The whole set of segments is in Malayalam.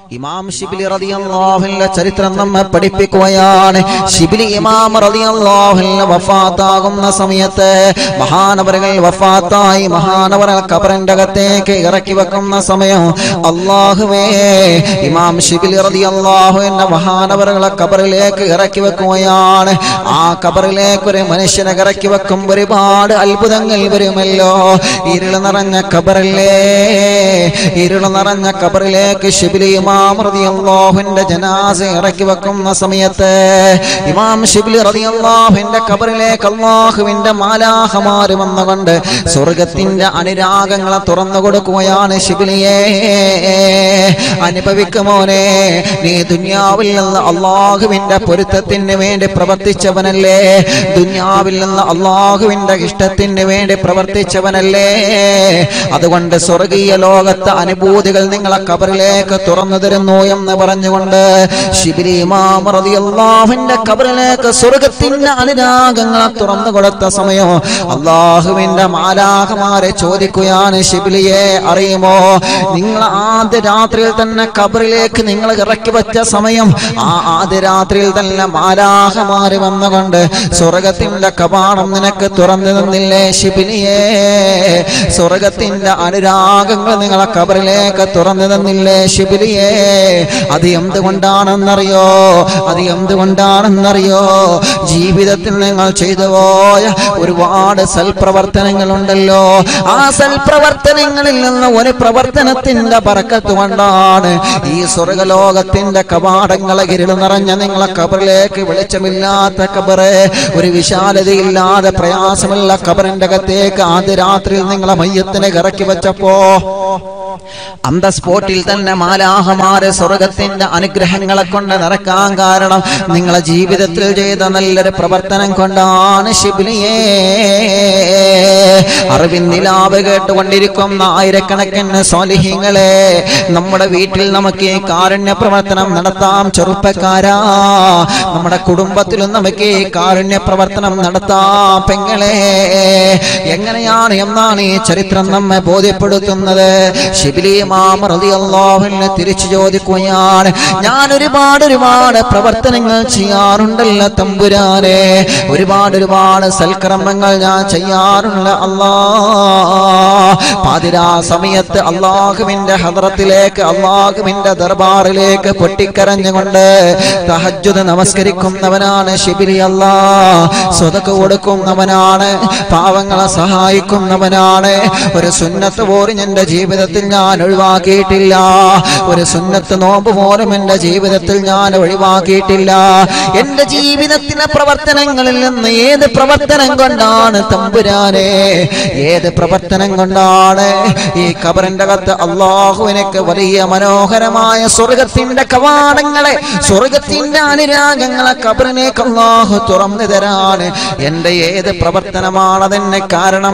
ഇമാം ഷിബിലി റളിയല്ലാഹുവിന്റെ ചരിത്രം നമ്മെ പഠിപ്പിക്കുകയാണ് ഷിബിലി ഇമാം റളിയല്ലാഹുവിന്റെ വഫാത്താകുന്ന സമയത്ത് മഹാനവറുകൾ വഫാത്തായി മഹാനവറുകൾ ഖബറിന്റെ അകത്തേക്ക് ഇറക്കി വെക്കുന്ന സമയം അള്ളാഹുവേ ഇമാം ഷിബിലി റളിയല്ലാഹുവിന്റെ മഹാനവറുകളെ ഖബറിലേക്ക് ഇറക്കി വെക്കുകയാണ് ആ ഖബറിലേക്ക് ഒരു മനുഷ്യനെ ഇറക്കി വെക്കും ഒരുപാട് അത്ഭുതങ്ങൾ വരുമല്ലോ ഇരുള് നിറഞ്ഞ ഖബറല്ലേ ഇരുള് നിറഞ്ഞ ഖബറിലേക്ക് ഷിബിലി ഇമാം റളിയല്ലാഹുവിന്റെ ജനാസ ഇറക്കി വെക്കുന്ന സമയത്ത് ഇമാം ഷിബിലി റളിയല്ലാഹുവിന്റെ ഖബറിലേക്ക് അല്ലാഹുവിന്റെ മാലാഹമാര് വന്നുകൊണ്ട് സ്വർഗത്തിന്റെ അനുരാഗങ്ങളെ തുറന്നു കൊടുക്കുകയാണ് ഷിബിലിയെ അനുഭവിക്കുമോനെ നീ ദുനിയാവിൽ നിന്ന് അള്ളാഹുവിന്റെ പൊരുത്തത്തിന് വേണ്ടി പ്രവർത്തിച്ചവനല്ലേ ദുനിയാവിൽ നിന്ന് അള്ളാഹുവിന്റെ ഇഷ്ടത്തിന് വേണ്ടി പ്രവർത്തിച്ചവനല്ലേ അതുകൊണ്ട് സ്വർഗീയ ലോകത്തെ അനുഭൂതികൾ നിങ്ങളെ കബറിലേക്ക് തുറന്നു തരുന്നു എന്ന് പറഞ്ഞുകൊണ്ട് ശിബിരി ഇമാം റളിയല്ലാഹുവിന്റെ കബറിലേക്ക് സ്വർഗത്തിന്റെ അനുരാഗങ്ങളെ തുറന്നു കൊടുത്ത സമയം അള്ളാഹുവിന്റെ മാലാഹമാരെ ചോദിക്കുകയാണ് ശിബിലിയെ അറിയുമോ നിങ്ങൾ ആദ്യ രാത്രിയിൽ തന്നെ കബറിലേക്ക് നിങ്ങൾ ഇറക്കി വെച്ച സമയം ആ ആദ്യ രാത്രിയിൽ തന്നെ മാലാഹമാര് വന്നുകൊണ്ട് സ്വർഗത്തിന്റെ കപാടം നിനക്ക് തുറന്നു തന്നില്ലേ ശിബിലിയെ സ്വർഗത്തിന്റെ അനുരാഗങ്ങൾ നിങ്ങളെ കബറിലേക്ക് തുറന്നു തന്നില്ലേ ശിബിലിയെ അത് എന്തുകൊണ്ടാണെന്നറിയോ അത് എന്തുകൊണ്ടാണെന്നറിയോ ജീവിതത്തിൽ നിങ്ങൾ ചെയ്തു പോയ ഒരുപാട് സൽപ്രവർത്തനങ്ങളുണ്ടല്ലോ ആ സൽപ്രവർത്തനങ്ങളിൽ നിന്ന് ഒരു പ്രവർത്തനത്തിന്റെ പറക്കത്ത് കൊണ്ടാണ് ഈ സ്വർഗലോകത്തിന്റെ കവാടങ്ങളെ ഇരുൾ നിറഞ്ഞ നിങ്ങളെ കബറിലേക്ക് വെളിച്ചമില്ലാത്ത കബറ് ഒരു വിശാലതയില്ലാതെ പ്രയാസമുള്ള കബറിന്റെ അകത്തേക്ക് ആദ്യ രാത്രിയിൽ നിങ്ങളെ മയ്യത്തിനെ ഇറക്കി വെച്ചപ്പോ അന്ത സ്പോട്ടിൽ തന്നെ മാലാഹമാരെ സ്വർഗത്തിന്റെ അനുഗ്രഹങ്ങളെ കൊണ്ട് നിറക്കാൻ കാരണം നിങ്ങളെ ജീവിതത്തിൽ ചെയ്ത നല്ലൊരു പ്രവർത്തനം കൊണ്ടാണ് ശിബിലിയേ അറിവിൻ നിലാവ് കേട്ടുകൊണ്ടിരിക്കുന്ന ആയിരക്കണക്കിന് സ്വാലിഹ്യങ്ങളെ നമ്മുടെ വീട്ടിൽ നമുക്ക് ഈ കാരുണ്യ പ്രവർത്തനം നടത്താം ചെറുപ്പക്കാരാ നമ്മുടെ കുടുംബത്തിലും നമുക്ക് ഈ കാരുണ്യ പ്രവർത്തനം നടത്താം പെങ്ങളെ എങ്ങനെയാണ് എന്നാണ് ഈ ചരിത്രം നമ്മെ ബോധ്യപ്പെടുത്തുന്നത് ശിബിലി ഇമാം റളിയല്ലാഹുവിനെ തിരിച്ചു ചോദിക്കുകയാണ് ഞാൻ ഒരുപാട് ഒരുപാട് പ്രവർത്തനങ്ങൾ ചെയ്യാറുണ്ടല്ലോ തമ്പുരാനെ ഒരുപാട് ഒരുപാട് സൽക്കർമ്മങ്ങൾ ഞാൻ ചെയ്യാറുണ്ട് അല്ലാ പാതിരാ സമയത്ത് അള്ളാഹുവിന്റെ ഹദ്റത്തിലേക്ക് അള്ളാഹുവിന്റെ ദർബാറിലേക്ക് പൊട്ടിക്കരഞ്ഞുകൊണ്ട് തഹജ്ജുദ് നമസ്കരിക്കുന്നവനാണ് ശിബിലി അല്ലാ സ്വതക്ക് കൊടുക്കുന്നവനാണ് പാവങ്ങളെ സഹായിക്കുന്നവനാണ് ഒരു സുന്നത്ത് പോലും എന്റെ ജീവിതത്തിൽ ഞാൻ ഒഴിവാക്കിയിട്ടില്ല ഒരു സുന്നത്ത് നോമ്പ് പോലും എന്റെ ജീവിതത്തിൽ ഞാൻ ഒഴിവാക്കിയിട്ടില്ല എന്റെ ജീവിതത്തിലെ പ്രവർത്തനങ്ങളിൽ നിന്ന് ഏത് പ്രവർത്തനം കൊണ്ടാണ് തമ്പുരാനെ ഏത് പ്രവർത്തനം കൊണ്ടാണ് ഈ കബറിന്റെ അകത്ത് അള്ളാഹു എനിക്ക് വലിയ മനോഹരമായ സ്വർഗത്തിന്റെ കവാടങ്ങളെ സ്വർഗത്തിന്റെ അനുരാഗങ്ങളെ കബറിനേക്ക് അള്ളാഹു തുറന്നു തരാണ് എന്റെ ഏത് പ്രവർത്തനമാണതെന്നെ കാരണം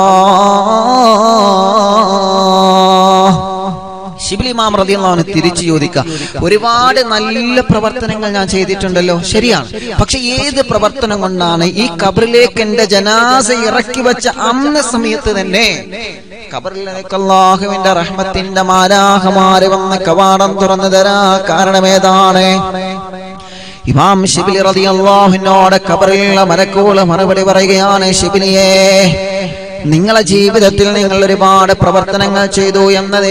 അള്ളാഹ് ശിബിലി മാം റളിയല്ലാഹു തിരിച്ചു ചോദിക്കുക ഒരുപാട് നല്ല പ്രവർത്തനങ്ങൾ ഞാൻ ചെയ്തിട്ടുണ്ടല്ലോ ശരിയാണ് പക്ഷെ ഏത് പ്രവർത്തനം കൊണ്ടാണ് ഈ കബറിലേക്ക് എന്റെ ജനാസ ഇറക്കി വെച്ച അന്ന സമയത്ത് തന്നെ കബറിലേക്ക് അള്ളാഹുവിന്റെ റഹ്മത്തിന്റെ മാലാഹമാര് വന്ന് കവാടം തുറന്നു തരാ കാരണമേതാണ് ഇമാം ഷിബിലി റളിയല്ലാഹുവിനോട് കബറിലുള്ള മരക്കൂള് മറുപടി പറയുകയാണ് ഷിബിലിയെ നിങ്ങളെ ജീവിതത്തിൽ നിങ്ങൾ ഒരുപാട് പ്രവർത്തനങ്ങൾ ചെയ്തു എന്നത്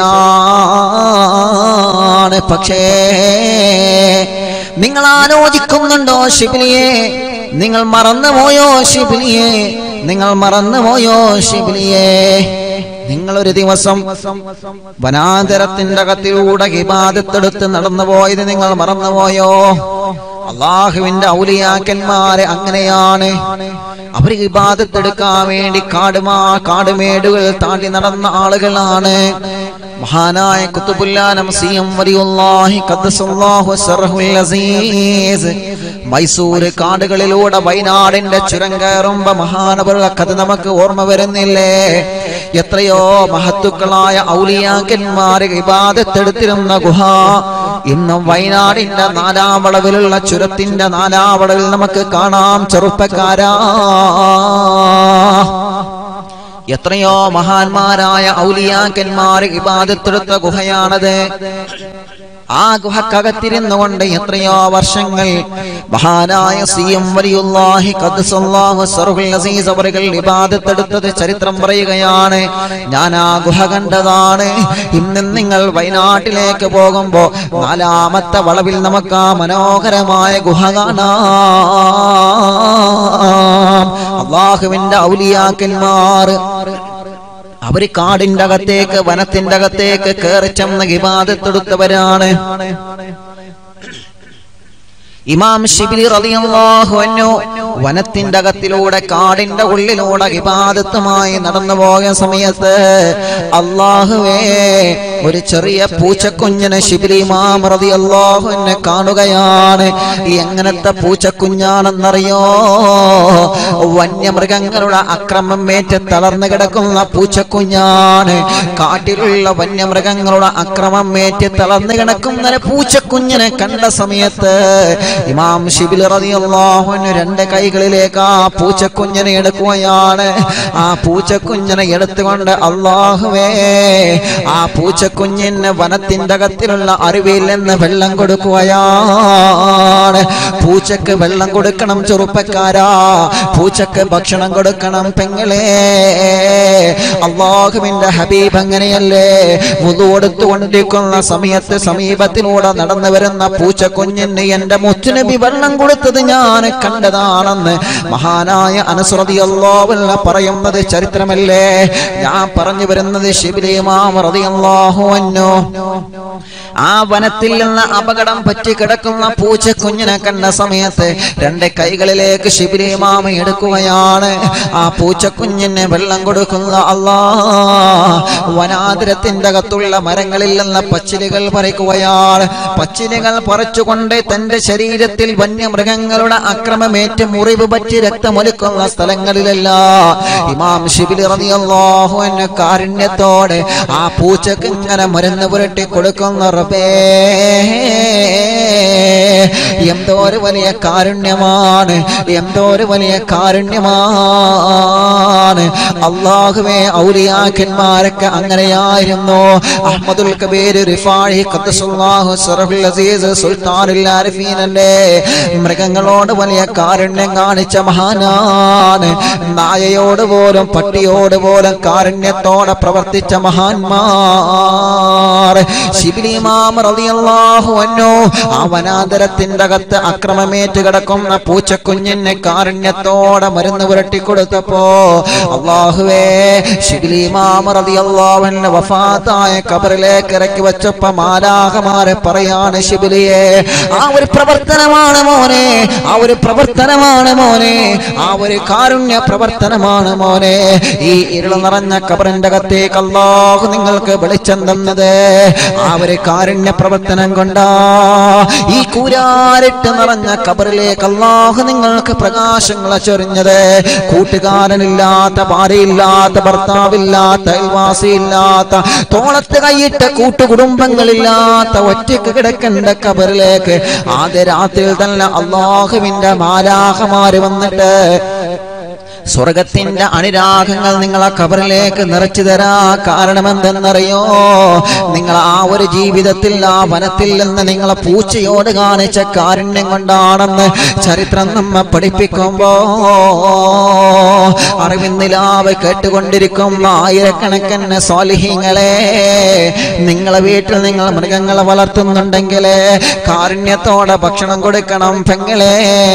ശരിയാണ് പക്ഷേ നിങ്ങൾ ആലോചിക്കുന്നുണ്ടോ ഷിബിലിയെ നിങ്ങൾ മറന്നുപോയോ ഷിബിലിയെ നിങ്ങൾ മറന്നുപോയോ ഷിബിലിയെ നിങ്ങൾ ഒരു ദിവസം വനാന്തരത്തിന്റെ അകത്തിലൂടെ ഹിബാദത്തെടുത്ത് നടന്നു പോയത് നിങ്ങൾ മറന്നുപോയോ അള്ളാഹുവിന്റെ ഔലിയാക്കന്മാരെ അങ്ങനെയാണ് അവർ ഇബാദത്തെടുക്കാൻ വേണ്ടി കാടുമാ കാടുമേടുകൾ താണ്ടി നടന്ന ആളുകളാണ് മഹാനായ കുത്തുബുല്ലാനം സിയം വലിയുല്ലാഹി ഖദ്ദസല്ലാഹു സർഹുൽ അസീസ് മൈസൂര് കാടുകളിലൂടെ വയനാടിന്റെ ചുരം കയറുമ്പോ മഹാനവരുടെ കഥ നമുക്ക് ഓർമ്മ വരുന്നില്ലേ എത്രയോ മഹത്തുക്കളായ ഔലിയാക്കന്മാരെ ഇബാദത്തെടുത്തിരുന്ന ഗുഹ ഇന്നും വയനാടിന്റെ നാലാം വളവിലുള്ള ചുരത്തിന്റെ നാലാം വളവിൽ നമുക്ക് കാണാം ചെറുപ്പക്കാരാ എത്രയോ മഹാന്മാരായ ഔലിയാക്കന്മാർ ഇബാദത്തെടുത്ത ഗുഹയാണത് ആ ഗുഹക്കകത്തിരുന്നു കൊണ്ട് എത്രയോ വർഷങ്ങൾ മഹാനായ സി എം വലിയുല്ലാഹി ഖദ്സല്ലാഹു സർഹുൽ അസീസ് അവറുകൾ ഇബാദത്തെടുത്തത് ചരിത്രം പറയുകയാണ് ഞാൻ ആ ഗുഹ കണ്ടതാണ് ഇന്ന് നിങ്ങൾ വയനാട്ടിലേക്ക് പോകുമ്പോ നാലാമത്തെ വളവിൽ നമുക്ക് ആ മനോഹരമായ ഗുഹ കാണാം അള്ളാഹുവിന്റെ ഔലിയാക്കന്മാർ അവര് കാടിന്റെ അകത്തേക്ക് വനത്തിന്റെ അകത്തേക്ക് കയറി ചെന്ന് വിവാദത്തെടുത്തവരാണ് ഇമാം ഷിബിലി റളിയല്ലാഹു അൻഹു വനത്തിന്റെ അകത്തിലൂടെ കാടിന്റെ ഉള്ളിലൂടെ വിവാദത്തുമായി നടന്നു പോയ സമയത്ത് അള്ളാഹുവേ ഒരു ചെറിയ പൂച്ചക്കുഞ്ഞിനെ ഷിബിലി ഇമാം റളിയല്ലാഹു അൻഹു കാണുകയാണ് എങ്ങനത്തെ പൂച്ചക്കുഞ്ഞാണെന്നറിയോ വന്യമൃഗങ്ങളുടെ അക്രമം ഏറ്റ് തളർന്നു കിടക്കുന്ന പൂച്ചക്കുഞ്ഞാണ് കാട്ടിലുള്ള വന്യമൃഗങ്ങളുടെ അക്രമം ഏറ്റ് തളർന്നു കിടക്കുന്ന ഒരു പൂച്ചക്കുഞ്ഞിനെ കണ്ട സമയത്ത് ഇമാം ഷിബിൽ റളിയല്ലാഹു അൻഹു രണ്ട് കൈകളിലേക്ക് ആ പൂച്ചക്കുഞ്ഞിനെ എടുക്കുകയാണ് ആ പൂച്ചക്കുഞ്ഞിനെ എടുത്തുകൊണ്ട് അള്ളാഹുവേ ആ പൂച്ചക്കുഞ്ഞിന് വനത്തിന്റെ അകത്തിലുള്ള അരുവിയിൽ നിന്ന് വെള്ളം കൊടുക്കുകയാണ് പൂച്ചക്ക് വെള്ളം കൊടുക്കണം ചെറുപ്പക്കാരാ പൂച്ചക്ക് ഭക്ഷണം കൊടുക്കണം പെങ്ങളെ അള്ളാഹുവിന്റെ ഹബീബ് അങ്ങനെയല്ലേ മുതു കൊടുത്തുകൊണ്ടിരിക്കുന്ന സമയത്ത് സമീപത്തിലൂടെ നടന്നു വരുന്ന പൂച്ചക്കുഞ്ഞിന് എന്റെ മുത്തുനബി വെള്ളം കൊടുത്തത് ഞാൻ കണ്ടതാണെന്ന് മഹാനായ അനുസൃതി അള്ളാവല്ല പറയുന്നത് ചരിത്രമല്ലേ ഞാൻ പറഞ്ഞു വരുന്നത് ശിബിലിമാറിയാഹുവന്നോ ആ വനത്തിൽ നിന്ന് അപകടം പറ്റി കിടക്കുന്ന പൂച്ചക്കുഞ്ഞിനെ കണ്ട സമയത്ത് രണ്ട് കൈകളിലേക്ക് ശിബിലിമാമ എടുക്കുകയാണ് ആ പൂച്ചക്കുഞ്ഞിന് വെള്ളം കൊടുക്കുന്ന അള്ളാ വനാതിരത്തിന്റെ അകത്തുള്ള മരങ്ങളിൽ നിന്ന് പച്ചിലുകൾ പറിക്കുകയാണ് പച്ചിലുകൾ പറിച്ചുകൊണ്ട് തന്റെ ശരീരത്തിൽ വന്യമൃഗങ്ങളുടെ അക്രമമേറ്റ് മുറിവ് പറ്റി രക്തമൊലിക്കുന്ന സ്ഥലങ്ങളിലല്ല ഇമാം ഷിബിലി റളിയല്ലാഹു അൻഹു കാരുണ്യത്തോടെ ആ പൂച്ചക്ക് ഇങ്ങനെ മരുന്ന് പുരട്ടി കൊടുക്കുന്ന റബ്ബേ എന്തോ ഒരു വലിയ കാരുണ്യമാണ് എന്തോ ഒരു വലിയ കാരുണ്യമാണ് അള്ളാഹുവേ ഔലിയാക്കന്മാരൊക്കെ അങ്ങനെയായിരുന്നു അഹമ്മദുൽ കബീർ റിഫാഴി ഖദ്ദസുല്ലാഹു സറഫുൽ അസീസ് സുൽത്താനുൽ ആരിഫീനല്ലേ മൃഗങ്ങളോട് വലിയ കാരുണ്യം കാണിച്ച മഹാനാണ് നായയോട് പോലും പട്ടിയോട് പോലും കാരുണ്യത്തോടെ പ്രവർത്തിച്ച മഹാന്മാർ ശിബിലിമാം റളിയല്ലാഹു അൻഹു ആ വനാന്തരത്തിന്റെ അകത്ത് അക്രമമേറ്റ് കിടക്കുന്ന പൂച്ചക്കുഞ്ഞിനെ കാരുണ്യത്തോടെ മരുന്ന് പുരട്ടി കൊടുത്തപ്പോ അള്ളാഹുവേ ശിബിലിമാം റളിയല്ലാഹു അൻഹു വഫാത്തായ ഖബറിലേക്ക് ഇറക്കി വെച്ചപ്പോ മാലാഹമാരെ പറയാണ് ശിബിലിയെ ആ ഒരു പ്രവർത്തനമാണ് മോനെ ആ ഒരു പ്രവർത്തനമാണ് മോനെ ആ ഒരു കാരുണ്യ പ്രവർത്തനമാണ് മോനെ ഈ ഇരുൾ നിറഞ്ഞ കബറിന്റെ അകത്തേക്ക് അള്ളാഹു നിങ്ങൾക്ക് വെളിച്ചം തന്നത് ആ ഒരു കാരുണ്യ പ്രവർത്തനം കൊണ്ടാ ഈ കൂരാരിട്ട് നിറഞ്ഞ കബറിലേക്ക് അള്ളാഹു നിങ്ങൾക്ക് പ്രകാശങ്ങൾ ചൊരിഞ്ഞത് കൂട്ടുകാരനില്ലാത്ത ഭാര്യയില്ലാത്ത ഭർത്താവില്ലാത്ത അയൽവാസിയില്ലാത്ത തോളത്ത് കൈയിട്ട കൂട്ടുകുടുംബങ്ങളില്ലാത്ത ഒറ്റയ്ക്ക് കിടക്കേണ്ട കബറിലേക്ക് ആദ്യ രാത്രിയിൽ തന്നെ അള്ളാഹുവിന്റെ മാലാഹമാര് വന്നിട്ട് സ്വർഗത്തിന്റെ അനുരാഗങ്ങൾ നിങ്ങളെ ഖബറിലേക്ക് നിറച്ചു തരാ കാരണം എന്തെന്നറിയോ നിങ്ങൾ ആ ഒരു ജീവിതത്തിൽ ആ വനത്തിൽ നിന്ന് നിങ്ങളെ പൂച്ചയോട് കാണിച്ച കാരുണ്യം കൊണ്ടാണെന്ന് ചരിത്രം നമ്മെ പഠിപ്പിക്കുമ്പോ അറിവിന്നിലാവ് കേട്ടുകൊണ്ടിരിക്കുന്ന ആയിരക്കണക്കിന് സ്വാലിഹീങ്ങളെ നിങ്ങളെ വീട്ടിൽ നിങ്ങൾ മൃഗങ്ങളെ വളർത്തുന്നുണ്ടെങ്കിൽ കാരുണ്യത്തോടെ ഭക്ഷണം കൊടുക്കണം പെങ്ങളെ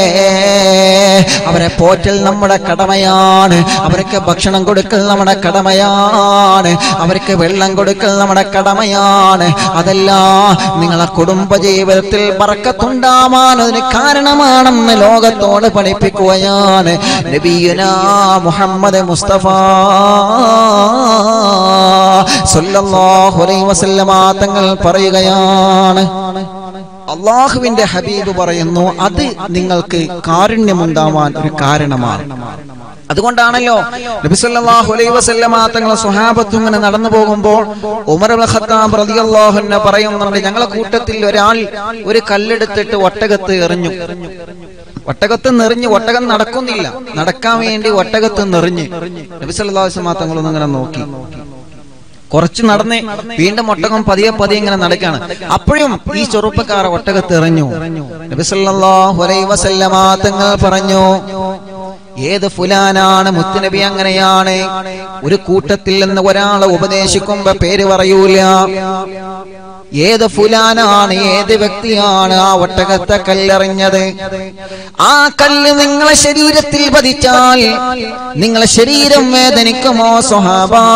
അവരെ പോറ്റൽ നമ്മുടെ കടമയാണ് അവർക്ക് ഭക്ഷണം കൊടുക്കൽ നമ്മുടെ കടമയാണ് അവർക്ക് വെള്ളം കൊടുക്കൽ നമ്മുടെ കടമയാണ് അതല്ല നിങ്ങളെ കുടുംബ ജീവിതത്തിൽ പറക്കത്തുണ്ടാവാൻ അതിന് കാരണമാണെന്ന് ലോകത്തോട് പഠിപ്പിക്കുകയാണ് നബിയുന മുഹമ്മദ് മുസ്തഫ സല്ലല്ലാഹു അലൈഹി വസല്ലമ തങ്ങൾ പറയുകയാണ് അള്ളാഹുവിന്റെ ഹബീബ് പറയുന്നു അത് നിങ്ങൾക്ക് കാരുണ്യമുണ്ടാവാൻ ഒരു കാരണമാണ് അതുകൊണ്ടാണല്ലോ നബി സല്ലല്ലാഹു അലൈഹി വസല്ലമ തങ്ങളെ സ്വഹാബത്തും ഇങ്ങനെ നടന്നു പോകുമ്പോൾ ഉമർ ഇബ്നു ഖത്താബ് റളിയല്ലാഹു അൻഹു പറയുന്നുണ്ട് ഞങ്ങളെ കൂട്ടത്തിൽ ഒരാൾ ഒരു കല്ലെടുത്തിട്ട് ഒട്ടകത്ത് എറിഞ്ഞു ഒട്ടകത്ത് നിറഞ്ഞ് ഒട്ടകം നടക്കുന്നില്ല നടക്കാൻ വേണ്ടി ഒട്ടകത്ത് നിറഞ്ഞ് നബിസല്ലാസ്മാ തങ്ങളൊന്നും ഇങ്ങനെ നോക്കി കുറച്ച് നടന്ന് വീണ്ടും ഒട്ടകം പതിയെ പതിയെ ഇങ്ങനെ നടക്കാണ് അപ്പോഴും ഈ ചെറുപ്പക്കാർ ഒട്ടകത്ത് എറിഞ്ഞു നബിസല്ലാഹു അലൈഹി വസല്ലമ തങ്ങൾ പറഞ്ഞു ഏത് ഫുലാനാണ് മുത്തുനബി അങ്ങനെയാണ് ഒരു കൂട്ടത്തിൽ നിന്ന് ഒരാളെ ഉപദേശിക്കുമ്പോ പേര് പറയൂല ഏത് ഫുലാനാണ് ഏത് വ്യക്തിയാണ് ആ ഒട്ടകത്തെ കല്ലെറിഞ്ഞത് ആ കല്ല് നിങ്ങളെ ശരീരത്തിൽ പതിച്ചാൽ നിങ്ങളെ ശരീരം വേദനിക്കുമോ സ്വഹാബാ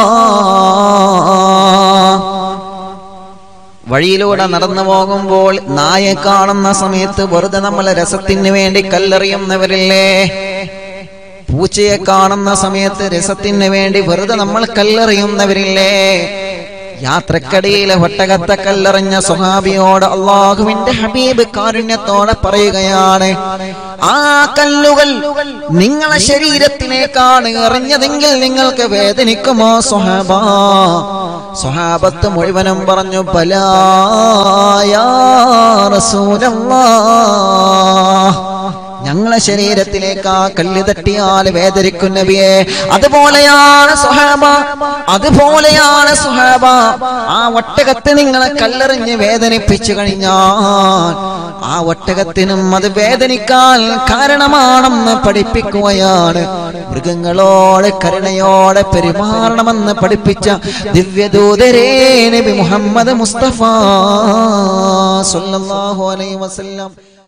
വഴിയിലൂടെ നടന്നു പോകുമ്പോൾ നായെ കാണുന്ന സമയത്ത് വെറുതെ നമ്മളെ രസത്തിന് വേണ്ടി കല്ലെറിയുന്നവരില്ലേ പൂച്ചയെ കാണുന്ന സമയത്ത് രസത്തിന് വേണ്ടി വെറുതെ നമ്മൾ കല്ലെറിയുന്നവരില്ലേ യാത്രക്കടിയിലെ ഒട്ടകത്തെ കല്ലെറിഞ്ഞ സ്വഹാബിയോട് അള്ളാഹുവിന്റെ ഹബീബ് കാരുണ്യത്തോടെ പറയുകയാണ് ആ കല്ലുകൾ നിങ്ങളെ ശരീരത്തിലേക്കാണ് എറിഞ്ഞതെങ്കിൽ നിങ്ങൾക്ക് വേദനിക്കുമോ സ്വഹാബ സ്വഹാബത്ത് മുഴുവനും പറഞ്ഞു ബലായാ റസൂലല്ലാഹ് ഞങ്ങളെ ശരീരത്തിലേക്ക് ആ കല്ല് തട്ടിയാൽ വേദനിക്കും നബിയെ അതുപോലെയാണ് സുഹാബ അതുപോലെയാണ് സുഹാബ ആ ഒട്ടകത്തെ നിങ്ങളെ കല്ലെറിഞ്ഞ് വേദനിപ്പിച്ചു കഴിഞ്ഞാൽ ആ ഒട്ടകത്തിനും അത് വേദനിക്കാൻ കാരണമാണെന്ന് പഠിപ്പിക്കുകയാണ് മൃഗങ്ങളോട് കരുണയോടെ പെരുമാറണമെന്ന് പഠിപ്പിച്ച ദിവ്യദൂതരേ നബി മുഹമ്മദ് മുസ്തഫ സല്ലല്ലാഹു അലൈഹി വസല്ലം